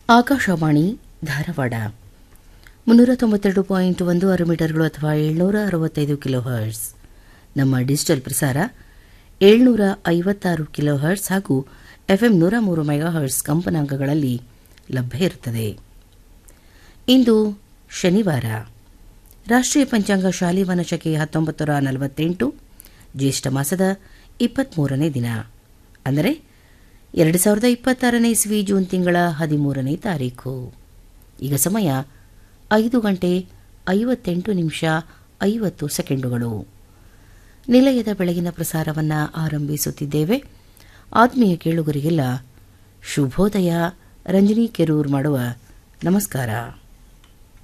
ಆಕಾಶವಾಣಿ ಧಾರವಾಡ ಮುನ್ನೂರ ತೊಂಬತ್ತೆರಡು ಪಾಯಿಂಟ್ ಒಂದು ಆರು ಮೀಟರ್ಗಳು ಅಥವಾ ಏಳ್ನೂರ ಅರವತ್ತೈದು ಕಿಲೋ ಹರ್ಟ್ಸ್ ನಮ್ಮ ಡಿಜಿಟಲ್ ಪ್ರಸಾರ ಏಳ್ನೂರ ಐವತ್ತಾರು ಕಿಲೋ ಹರ್ಟ್ಸ್ ಹಾಗೂ ಎಫ್ಎಂ ನೂರ ಮೂರು ಮೆಗಾ ಹರ್ಟ್ಸ್ ಕಂಪನಾಂಕಗಳಲ್ಲಿ ಲಭ್ಯ ಇರುತ್ತದೆ ಇಂದು ಶನಿವಾರ ರಾಷ್ಟ್ರೀಯ ಪಂಚಾಂಗ ಶಾಲಿವಾನ ಶಕೆ ಹತ್ತೊಂಬತ್ತು ನೂರ ನಲವತ್ತೆಂಟು ಜ್ಯೇಷ್ಠ ಮಾಸದ ಇಪ್ಪತ್ತ್ಮೂರನೇ ದಿನ ಅಂದರೆ ಎರಡು ಸಾವಿರದ ಇಪ್ಪತ್ತಾರನೇ ಇಸ್ವಿ ಜೂನ್ ತಿಂಗಳ ಹದಿಮೂರನೇ ತಾರೀಖು ಈಗ ಸಮಯ ಐದು ಗಂಟೆ ಐವತ್ತೆಂಟು ನಿಮಿಷ ಐವತ್ತು ಸೆಕೆಂಡುಗಳು ನಿಲಯದ ಬೆಳಗಿನ ಪ್ರಸಾರವನ್ನು ಆರಂಭಿಸುತ್ತಿದ್ದೇವೆ ಆತ್ಮೀಯ ಕೇಳುಗರಿಗೆಲ್ಲ ಶುಭೋದಯ ರಂಜನಿ ಕೆರೂರ್ ಮಾಡುವ ನಮಸ್ಕಾರ